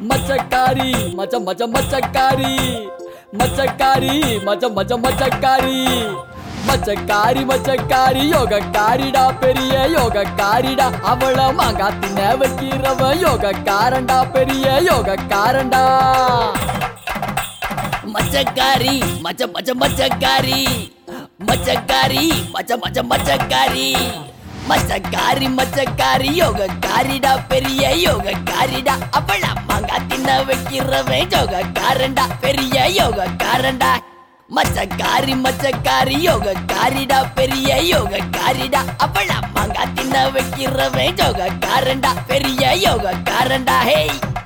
மச்சக்காரி மச்ச மச்ச மச்சக்காரி மச்சக்காரி மச்ச மச்ச மச்சக்காரி மச்சக்காரி மச்சக்காரி யோகக்காரிடா பெரிய யோகக்காரிடா அவள மாங்கா தின்ன வைக்கிறவ யோகக்காரண்டா பெரிய யோகக்காரண்டா மச்சக்காரி மச்ச மச்ச மச்சக்காரி மச்சக்காரி மச்ச மச்ச மச்சக்காரி மச்சக்காரி மச்சக்காரி யோகக்காரிடா பெரிய யோகக்காரிடா அவள மாங்கா தின்ன வைக்கிறவன் யோகக்காரண்டா பெரிய யோகக்காரண்டா மச்சக்காரி மச்சக்காரி யோகக்காரிடா பெரிய யோகக்காரிடா அவள மாங்கா தின்ன வைக்கிறவன் யோகக்காரண்டா பெரிய யோகக்காரண்டா ஹேய்